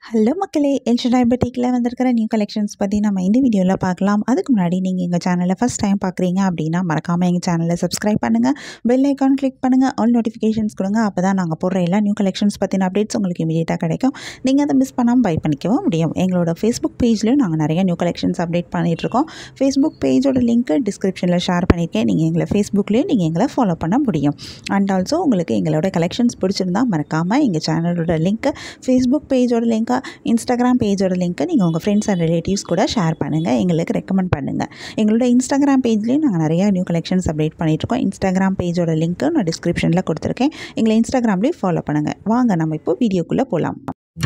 hello மக்களே எல்ஷன் டயபெட்டிக்கில் வந்திருக்கிற new collections பற்றி நம்ம இந்த வீடியோவில் பார்க்கலாம் அதுக்கு முன்னாடி நீங்கள் எங்கள் சேனலை ஃபஸ்ட் டைம் பார்க்குறீங்க அப்படின்னா மறக்காமல் எங்கள் சேனலை சப்ஸ்கிரைப் பண்ணுங்கள் பெல் ஐக்கான் கிளிக் பண்ணுங்கள் ஆல் நோட்டிஃபிகேஷன்ஸ் கொடுங்க அப்போ தான் நாங்கள் போடுற எல்லா நியூ கலெக்ஷன்ஸ் பற்றின அப்டேட்ஸ் உங்களுக்கு இமீடியட்டாக கிடைக்கும் நீங்கள் அதை மிஸ் பண்ணாமல் பை பண்ணிக்கவும் முடியும் எங்களோட ஃபேஸ்புக் பேஜ்லேயும் நாங்கள் நிறைய நியூ கலெக்ஷன்ஸ் அப்டேட் பண்ணிகிட்ருக்கோம் ஃபேஸ்புக் பேஜோட லிங்க்கு டிஸ்கிரிப்ஷனில் ஷேர் பண்ணியிருக்கேன் நீங்கள் எங்களை ஃபேஸ்புக்லேயும் நீங்கள் எங்களை ஃபாலோ பண்ண முடியும் அண்ட் ஆல்சோ உங்களுக்கு எங்களோட கலெக்ஷன்ஸ் பிடிச்சிருந்தா மறக்காமல் எங்கள் சேனலோட லிங்க்கு ஃபேஸ்புக் பேஜோட லிங்க்கை இன்ஸ்டாகிராம் பேஜோட லிங்க்கை நீங்கள் உங்கள் ஃப்ரெண்ட்ஸ் அண்ட் ரிலேட்டிவ்ஸ் கூட ஷேர் பண்ணுங்கள் எங்களுக்கு ரெக்கமெண்ட் பண்ணுங்கள் எங்களோட இன்ஸ்டாகிராம் பேஜ்லேயும் நாங்கள் நிறைய நியூ கலெக்ஷன்ஸ் அப்டேட் பண்ணிகிட்ருக்கோம் இன்ஸ்டாகிராம் பேஜோட லிங்க்கு நான் டிஸ்கிரிப்ஷனில் கொடுத்துருக்கேன் எங்களை இன்ஸ்டாகிராம்லேயும் ஃபாலோ பண்ணுங்கள் வாங்க நம்ம இப்போ வீடியோக்குள்ளே போகலாம்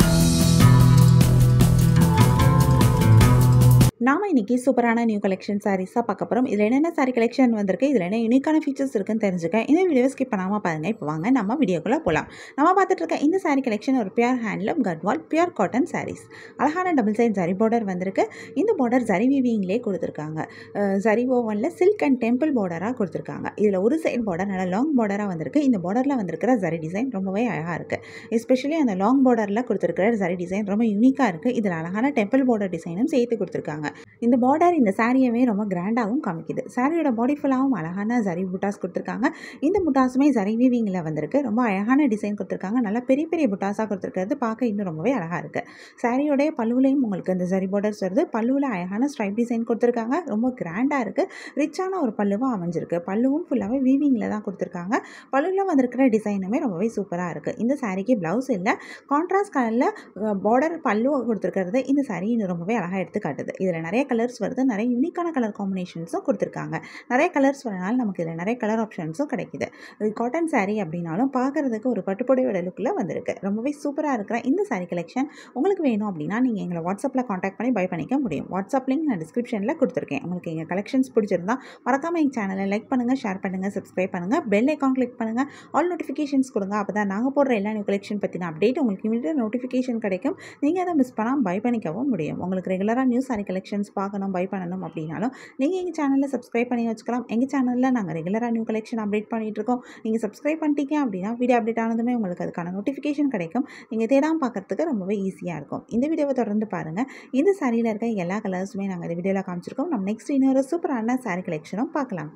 நாம இன்றைக்கி சூப்பரான நியூ கலெக்ஷன் சாரீஸாக பார்க்க போகிறோம் இதில் என்னென்ன சாரீ கலெக்ஷன் வந்திருக்கு இதில் என்ன யூனிக்கான ஃபீச்சர்ஸ் இருக்குன்னு தெரிஞ்சுக்க இந்த வீடியோ ஸ்கிப் பண்ணாமல் பாருங்கள் இப்போ வாங்க நம்ம வீடியோக்குள்ளே போகலாம் நம்ம பார்த்துட்டு இருக்க இந்த சாரீ கலெக்ஷன் ஒரு pure handloom Gadwal pure cotton saris அழகான டபுள் சைட் ஜரி பார்டர் வந்திருக்கு இந்த பார்டர் ஜரி வீவிங்லேயே கொடுத்துருக்காங்க அஹ் ஜரி ஓவனில் சில்க் அண்ட் டெம்பிள் பார்டராக கொடுத்துருக்காங்க இதில் ஒரு சைடு பார்டர் நல்லா லாங் பார்டராக வந்திருக்கு இந்த பார்டரில் வந்திருக்கிற ஜரி டிசைன் ரொம்பவே அழகாக இருக்குது எஸ்பெஷலி அந்த லாங் பார்டரில் கொடுத்துருக்கிற ஜரி டிசைன் ரொம்ப யூனிக்காக இருக்குது இதில் அழகான டெம்பிள் பார்டர் டிசைனும் சேர்த்து கொடுத்துருக்காங்க இந்த பார்டர் இந்த சாரியவே ரொம்ப கிராண்டாகவும் காமிக்குது சாரியோட பாடி ஃபுல்லாகவும் அழகான ஜரி புட்டாஸ் கொடுத்துருக்காங்க இந்த புட்டாஸுமே ஜரி வீவிங்கில் வந்திருக்கு ரொம்ப அழகான டிசைன் கொடுத்துருக்காங்க நல்லா பெரிய பெரிய புட்டாஸாக கொடுத்துருக்கிறது பார்க்க இன்னும் ரொம்பவே அழகாக இருக்குது சாரியோடைய பல்லுலையும் உங்களுக்கு இந்த ஜரி பார்டர்ஸ் வருது பல்லுவில் அழகான ஸ்ட்ரைப் டிசைன் கொடுத்துருக்காங்க ரொம்ப கிராண்டாக இருக்குது ரிச்சான ஒரு பல்லுவும் அமைஞ்சிருக்கு பல்லுவும் ஃபுல்லாகவே வீவிங்கில் தான் கொடுத்துருக்காங்க பல்லுவில் வந்திருக்கிற டிசைனுமே ரொம்பவே சூப்பராக இருக்குது இந்த சாரிக்கு ப்ளவுஸ் இல்லை கான்ட்ராஸ்ட் கலரில் பார்டர் பல்லு கொடுத்துருக்கிறது இந்த சாரி இன்னும் ரொம்பவே அழகாக எடுத்து காட்டுது இதில் நிறைய கலர்ஸ் வருது நிறைய யூனிக்கான கலர் காம்பினேஷன்ஸும் கொடுத்துருக்காங்க நிறைய கலர்ஸ் வரனால நமக்கு இதில் நிறைய கலர் ஆப்ஷன்ஸும் கிடைக்குது இது காட்டன் saree அப்படின்னாலும் பார்க்குறதுக்கு ஒரு பட்டுப்புடையோட லுக்கில் வந்திருக்கு ரொம்பவே சூப்பராக இருக்கிற இந்த saree கலெக்ஷன் உங்களுக்கு வேணும் அப்படின்னா நீங்கள் எங்களை வாட்ஸ்அப்பில் காண்டாக்ட் பண்ணி பை பண்ணிக்க முடியும் வாட்ஸ்அப் லிங்க் நான் டிஸ்கிரிப்ஷனில் கொடுத்துருக்கேன் உங்களுக்கு எங்கள் கலெக்ஷன்ஸ் பிடிச்சிருந்தா மறக்காமல் எங்கள் சேனலை லைக் பண்ணுங்கள் ஷேர் பண்ணுங்கள் சப்ஸ்கிரைப் பண்ணுங்கள் பெல் ஐக்கான் கிளிக் பண்ணுங்கள் ஆல் நோட்டிஃபிகேஷன்ஸ் கொடுங்க அப்போ தான் நாங்கள் போடுற எல்லா நியூ கலெக்ஷன் பற்றின அப்டேட் உங்களுக்கு இமீடியட் நோட்டிஃபிகேஷன் கிடைக்கும் நீங்கள் அதை மிஸ் பண்ணாமல் பை பண்ணிக்கவும் முடியும் உங்களுக்கு ரெகுலராக நியூ saree கலெக்ஷன்ஸ் பார்க்கணும் பை பண்ணணும் அப்படின்னாலும் நீங்கள் எங்கள் சேனலில் சப்ஸ்கிரைப் பண்ணி வச்சுக்கலாம் எங்கள் சேனலில் நாங்கள் ரெகுலராக நியூ கலெக்ஷன் அப்டேட் பண்ணிகிட்டு இருக்கோம் நீங்கள் சப்ஸ்கிரைப் பண்ணிட்டீங்க அப்படின்னா வீடியோ அப்டேட் ஆனதுமே உங்களுக்கு அதுக்கான நோட்டிஃபிகேஷன் கிடைக்கும் நீங்கள் தேடாமல் பார்க்கறதுக்கு ரொம்பவே ஈஸியாக இருக்கும் இந்த வீடியோவை தொடர்ந்து பாருங்கள் இந்த சாரியில் இருக்க எல்லா கலர்ஸுமே நாங்கள் இந்த வீடியோவில் காமிச்சிருக்கோம் நம்ம நெக்ஸ்ட் இன்னொரு சூப்பரான saree கலெக்ஷனும் பார்க்கலாம்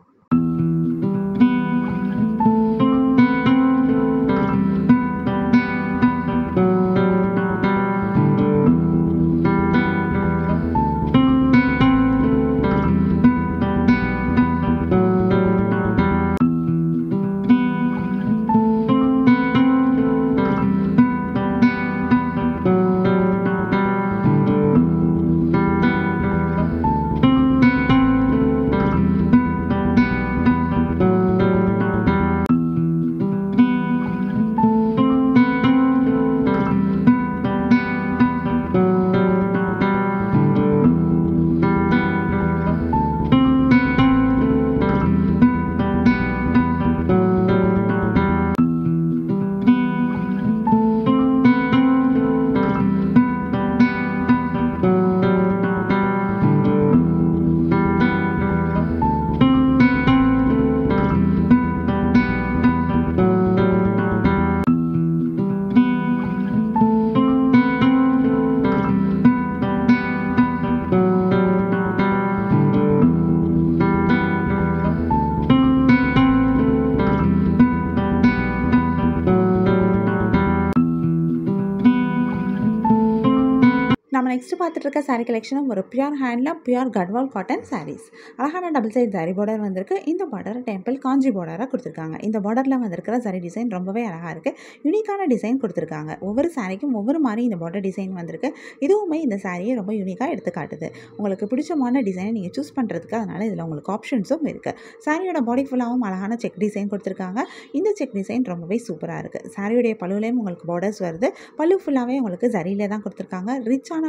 நம்ம நெக்ஸ்ட் பார்த்துட்டு இருக்க saree கலெக்ஷனும் ஒரு pure handle pure Gadwal cotton sarees அழகான டபுள் சைட் ஜரி பார்டர் வந்திருக்கு இந்த பார்டர் டெம்பிள் காஞ்சி பார்டராக கொடுத்துருக்காங்க இந்த பார்டரில் வந்திருக்கிற சரி டிசைன் ரொம்பவே அழகாக இருக்குது யூனிக்கான டிசைன் கொடுத்துருக்காங்க ஒவ்வொரு சாரிக்கும் ஒவ்வொரு மாதிரி இந்த பார்டர் டிசைன் வந்திருக்கு இதுவுமே இந்த சாரியை ரொம்ப யூனிக்காக எடுத்து காட்டுது உங்களுக்கு பிடிச்சமான டிசைனை நீங்கள் சூஸ் பண்ணுறதுக்கு அதனால் இதில் உங்களுக்கு ஆப்ஷன்ஸும் இருக்குது சாரியோட பாடி ஃபுல்லாகவும் அழகான செக் டிசைன் கொடுத்துருக்காங்க இந்த செக் டிசைன் ரொம்பவே சூப்பராக இருக்குது சாரியுடைய பல்லுலேயும் உங்களுக்கு பார்டர்ஸ் வருது பல்லு ஃபுல்லாகவே உங்களுக்கு ஜரியில தான் கொடுத்துருக்காங்க ரிச்சான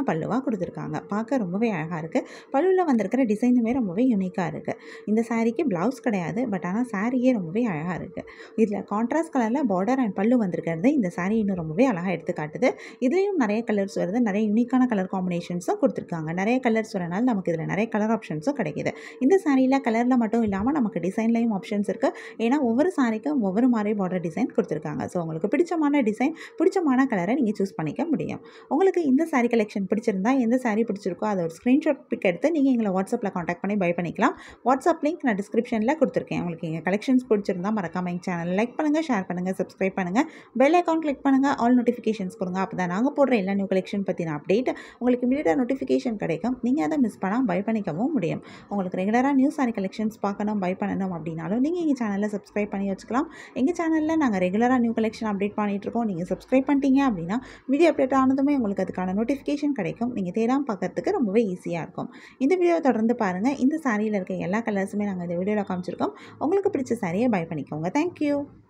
பல்லுவாக கொடுத்துருக்காங்க பார்க்க ரொம்பவே அழகாக இருக்குது பல்லுவில் வந்திருக்கிற டிசைனுமே ரொம்பவே யூனிக்காக இருக்குது இந்த சாரீக்கு ப்ளவுஸ் கிடையாது பட் ஆனால் சாரியே ரொம்பவே அழகாக இருக்குது இதில் கான்ட்ராஸ்ட் கலரில் பார்டர் அண்ட் பல்லு வந்திருக்கிறது இந்த சாரீ இன்னும் ரொம்பவே அழகாக எடுத்து காட்டுது இதுலேயும் நிறைய கலர்ஸ் வருது நிறைய யூனிக்கான கலர் காம்பினேஷன்ஸும் கொடுத்துருக்காங்க நிறைய கலர்ஸ் வரனால நமக்கு இதில் நிறைய கலர் ஆப்ஷன்ஸும் கிடைக்கிது இந்த சாரியில் கலரில் மட்டும் இல்லாமல் நமக்கு டிசைன்லேயும் ஆப்ஷன்ஸ் இருக்குது ஏன்னா ஒவ்வொரு சாரிக்கும் ஒவ்வொரு மாதிரி பார்டர் டிசைன் கொடுத்துருக்காங்க ஸோ உங்களுக்கு பிடிச்சமான டிசைன் பிடிச்சமான கலரை நீங்கள் சூஸ் பண்ணிக்க முடியும் உங்களுக்கு இந்த சாரீ கலெக்ஷன் பிடிச்சிருந்தா எந்த சாரீ பிடிச்சிருக்கோ அதை ஒரு ஸ்க்ரீன்ஷாட் பிக் எடுத்து நீங்கள் எங்களை வாட்ஸ்அப்பில் காண்டாக்ட் பண்ணி பை பண்ணிக்கலாம் வாட்ஸ்அப் லிங்க் நான் டிஸ்கிரிப்ஷனில் கொடுத்துருக்கேன் உங்களுக்கு எங்கள் கலெக்ஷன்ஸ் பிடிச்சிருந்தா மறக்காம எங்கள் சேனல் லைக் பண்ணுங்கள் ஷேர் பண்ணுங்கள் சப்ஸ்கிரைப் பண்ணுங்கள் பெல் ஐக்கான் கிளிக் பண்ணுங்கள் ஆல் நோட்டிஃபிகேஷன்ஸ் கொடுங்க அப்போ தான் நாங்கள் போடுற எல்லா நியூ கலெக்ஷன் பற்றின அப்டேட் உங்களுக்கு இமீடியட்டாக நோட்டிஃபிகேஷன் கிடைக்கும் நீங்கள் அதை மிஸ் பண்ணால் பை பண்ணிக்கவும் முடியும் உங்களுக்கு ரெகுலராக நியூ சாரி கலெக்ஷன்ஸ் பார்க்கணும் பை பண்ணணும் அப்படின்னாலும் நீங்கள் எங்கள் சேனலில் சப்ஸ்கிரைப் பண்ணி வச்சுக்கலாம் எங்கள் சேனலில் நாங்கள் ரெகுலராக நியூ கலெக்ஷன் அப்டேட் பண்ணிகிட்ருக்கோம் நீங்கள் சப்ஸ்கிரைப் பண்ணிட்டீங்க அப்படின்னா வீடியோ அப்டேட் ஆனதுமே உங்களுக்கு அதுக்கான நோட்டிஃபிகேஷன் கிடைக்கும் நீங்கள் தேடாமல் பார்க்கறதுக்கு ரொம்பவே ஈஸியாக இருக்கும் இந்த வீடியோ தொடர்ந்து பாருங்கள் இந்த சாரியில் இருக்க எல்லா கலர்ஸுமே நாங்கள் இந்த வீடியோவில் காமிச்சிருக்கோம் உங்களுக்கு பிடிச்ச சாரியை பை பண்ணிக்கோங்க தேங்க்யூ